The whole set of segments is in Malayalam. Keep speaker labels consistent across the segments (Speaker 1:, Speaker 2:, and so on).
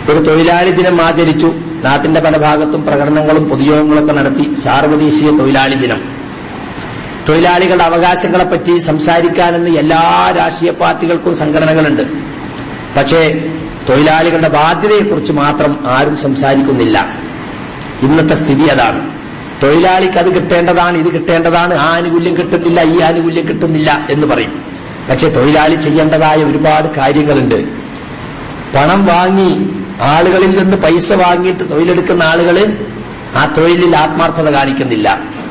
Speaker 1: ഒരു തൊഴിലാളി ദിനം ആചരിച്ചു നാട്ടിന്റെ പല ഭാഗത്തും പ്രകടനങ്ങളും പൊതുയോഗങ്ങളൊക്കെ നടത്തി സാർവദേശീയ തൊഴിലാളി ദിനം തൊഴിലാളികളുടെ അവകാശങ്ങളെപ്പറ്റി സംസാരിക്കാനെന്ന് എല്ലാ രാഷ്ട്രീയ പാർട്ടികൾക്കും സംഘടനകളുണ്ട് പക്ഷേ തൊഴിലാളികളുടെ ബാധ്യതയെക്കുറിച്ച് മാത്രം ആരും സംസാരിക്കുന്നില്ല ഇന്നത്തെ സ്ഥിതി അതാണ് തൊഴിലാളിക്ക് അത് കിട്ടേണ്ടതാണ് ഇത് കിട്ടേണ്ടതാണ് ആ ആനുകൂല്യം കിട്ടുന്നില്ല ഈ ആനുകൂല്യം കിട്ടുന്നില്ല എന്ന് പറയും പക്ഷെ തൊഴിലാളി ചെയ്യേണ്ടതായ ഒരുപാട് കാര്യങ്ങളുണ്ട് പണം വാങ്ങി ആളുകളിൽ നിന്ന് പൈസ വാങ്ങിയിട്ട് തൊഴിലെടുക്കുന്ന ആളുകള് ആ തൊഴിലിൽ ആത്മാർത്ഥത കാണിക്കുന്നില്ല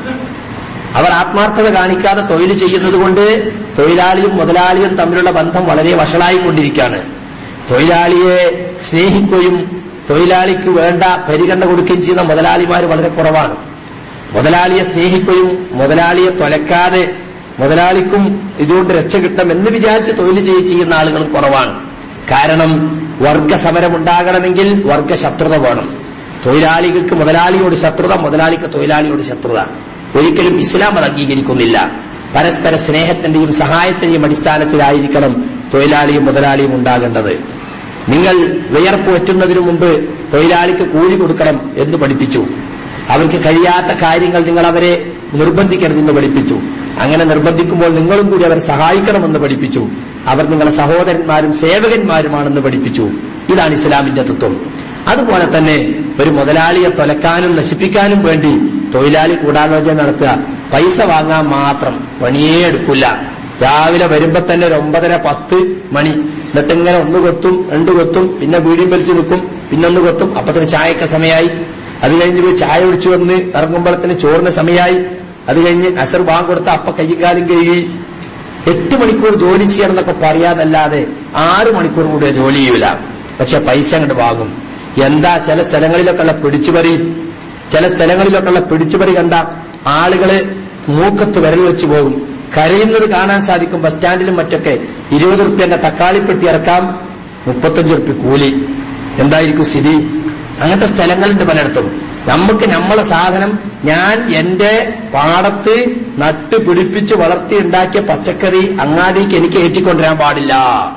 Speaker 1: അവർ ആത്മാർത്ഥത കാണിക്കാതെ തൊഴിൽ ചെയ്യുന്നത് കൊണ്ട് തൊഴിലാളിയും മുതലാളിയും തമ്മിലുള്ള ബന്ധം വളരെ വഷളായിക്കൊണ്ടിരിക്കുകയാണ് തൊഴിലാളിയെ സ്നേഹിക്കുകയും തൊഴിലാളിക്ക് വേണ്ട പരിഗണന കൊടുക്കുകയും ചെയ്യുന്ന മുതലാളിമാർ വളരെ കുറവാണ് മുതലാളിയെ സ്നേഹിക്കുകയും മുതലാളിയെ തൊലക്കാതെ മുതലാളിക്കും ഇതുകൊണ്ട് രക്ഷ കിട്ടും എന്ന് വിചാരിച്ച് തൊഴിൽ ചെയ്യ- ചെയ്യുന്ന ആളുകളും കുറവാണ് കാരണം വർഗസമരം ഉണ്ടാകണമെങ്കിൽ വർഗശത്രുത വേണം തൊഴിലാളികൾക്ക് മുതലാളിയോട് ശത്രുത മുതലാളിക്ക് തൊഴിലാളിയോട് ശത്രുത ഒരിക്കലും ഇസ്ലാം അത് അംഗീകരിക്കുന്നില്ല പരസ്പര സ്നേഹത്തിന്റെയും സഹായത്തിന്റെയും അടിസ്ഥാനത്തിലായിരിക്കണം തൊഴിലാളിയും മുതലാളിയും ഉണ്ടാകേണ്ടത് നിങ്ങൾ വിയർപ്പ് വറ്റുന്നതിനു മുമ്പ് തൊഴിലാളിക്ക് കൂലി കൊടുക്കണം എന്ന് പഠിപ്പിച്ചു അവർക്ക് കഴിയാത്ത കാര്യങ്ങൾ നിങ്ങൾ അവരെ നിർബന്ധിക്കരുതെന്ന് പഠിപ്പിച്ചു അങ്ങനെ നിർബന്ധിക്കുമ്പോൾ നിങ്ങളും കൂടി അവരെ സഹായിക്കണമെന്ന് പഠിപ്പിച്ചു അവർ നിങ്ങളെ സഹോദരന്മാരും സേവകന്മാരുമാണെന്ന് പഠിപ്പിച്ചു ഇതാണ് ഇസ്ലാമിന്റെ തത്വം അതുപോലെ തന്നെ ഒരു മുതലാളിയെ തൊലക്കാനും നശിപ്പിക്കാനും വേണ്ടി തൊഴിലാളി ഗൂഢാലോചന നടത്തുക പൈസ വാങ്ങാൻ മാത്രം പണിയേ എടുക്കില്ല രാവിലെ വരുമ്പോ തന്നെ ഒരു ഒമ്പതര പത്ത് മണി എന്നിട്ട് ഇങ്ങനെ ഒന്ന് കൊത്തും രണ്ട് കൊത്തും പിന്നെ വീടിയും വലിച്ചു നിൽക്കും പിന്നെ ഒന്ന് കൊത്തും അപ്പത്തിന് ചായക്ക് സമയമായി അത് കഴിഞ്ഞ് പോയി ചായ ഒഴിച്ചു വന്ന് ഇറങ്ങുമ്പോഴത്തിന് ചോറിന് സമയമായി അത് കഴിഞ്ഞ് അസർ ബാങ്ക് കൊടുത്ത അപ്പ കൈകാലും കഴുകി എട്ട് മണിക്കൂർ ജോലി ചെയ്യണം എന്നൊക്കെ പറയാതല്ലാതെ ആറ് മണിക്കൂർ കൂടെ ജോലി ചെയ്യൂല പക്ഷെ പൈസ അങ്ങോട്ട് വാങ്ങും എന്താ ചില സ്ഥലങ്ങളിലൊക്കെ ഉള്ള പിടിച്ചുപറി ചില സ്ഥലങ്ങളിലൊക്കെ ഉള്ള പിടിച്ചുപറി കണ്ട ആളുകള് മൂക്കത്ത് വിരൽ വെച്ച് പോകും കരയുന്നത് കാണാൻ സാധിക്കും ബസ് സ്റ്റാൻഡിലും മറ്റൊക്കെ ഇരുപത് റുപ്യന്റെ തക്കാളിപ്പെട്ടി ഇറക്കാം മുപ്പത്തഞ്ച് റുപ്യ കൂലി എന്തായിരിക്കും സ്ഥിതി അങ്ങനത്തെ സ്ഥലങ്ങളുണ്ട് പലയിടത്തും നമുക്ക് നമ്മളെ സാധനം ഞാൻ എന്റെ പാടത്ത് നട്ട് പിടിപ്പിച്ച് വളർത്തി ഉണ്ടാക്കിയ പച്ചക്കറി അങ്ങാടിക്ക് എനിക്ക് ഏറ്റിക്കൊണ്ടുവരാൻ പാടില്ല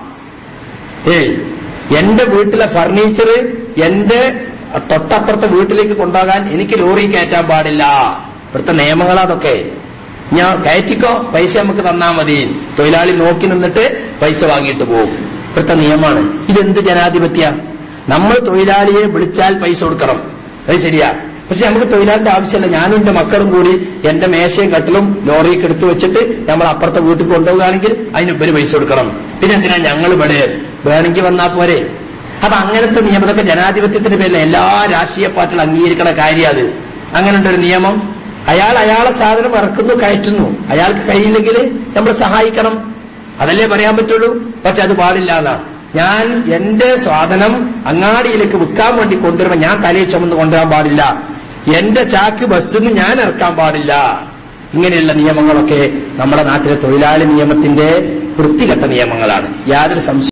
Speaker 1: ഏയ് എന്റെ വീട്ടിലെ ഫർണിച്ചർ എന്റെ തൊട്ടപ്പുറത്തെ വീട്ടിലേക്ക് കൊണ്ടുപോകാൻ എനിക്ക് ലോറി കയറ്റാൻ പാടില്ല ഇവിടുത്തെ നിയമങ്ങളതൊക്കെ ഞാൻ കയറ്റിക്കോ പൈസ നമുക്ക് തന്നാ മതി തൊഴിലാളി നോക്കി നിന്നിട്ട് പൈസ വാങ്ങിയിട്ട് പോകും ഇവിടുത്തെ നിയമമാണ് ഇതെന്ത് ജനാധിപത്യ നമ്മൾ തൊഴിലാളിയെ വിളിച്ചാൽ പൈസ കൊടുക്കണം അത് ശരിയാ പക്ഷെ നമുക്ക് തൊഴിലാളിന്റെ ആവശ്യമില്ല ഞാനും എന്റെ മക്കളും കൂടി എന്റെ മേശയും കട്ടിലും ലോറിയൊക്കെ എടുത്തു വെച്ചിട്ട് നമ്മൾ അപ്പുറത്തെ വീട്ടിൽ കൊണ്ടുപോവുകയാണെങ്കിൽ അതിന് ഇവര് പൈസ കൊടുക്കണം പിന്നെ എന്തിനാ ഞങ്ങൾ ഇവിടെ വേണമെങ്കിൽ വന്നാ പോരെ അപ്പൊ അങ്ങനത്തെ നിയമം ഇതൊക്കെ ജനാധിപത്യത്തിന്റെ പേരിൽ എല്ലാ രാഷ്ട്രീയ പാർട്ടികളും അംഗീകരിക്കണ കാര്യം അത് അങ്ങനെയുണ്ട് ഒരു നിയമം അയാൾ അയാളെ സാധനം ഇറക്കുന്നു കയറ്റുന്നു അയാൾക്ക് കഴിയില്ലെങ്കിൽ നമ്മൾ സഹായിക്കണം അതല്ലേ പറയാൻ പറ്റുള്ളൂ പക്ഷെ അത് പാടില്ല എന്നാ ഞാൻ എന്റെ സാധനം അങ്ങാടിയിലേക്ക് വിൽക്കാൻ വേണ്ടി കൊണ്ടുവരുമ്പോ ഞാൻ തലയിൽ ചുമന്ന് കൊണ്ടുവരാൻ പാടില്ല എന്റെ ചാക്ക് ബസ്സിൽ നിന്ന് ഞാൻ ഇറക്കാൻ പാടില്ല ഇങ്ങനെയുള്ള നിയമങ്ങളൊക്കെ നമ്മുടെ നാട്ടിലെ തൊഴിലാളി നിയമത്തിന്റെ വൃത്തികെട്ട നിയമങ്ങളാണ് യാതൊരു സംശയം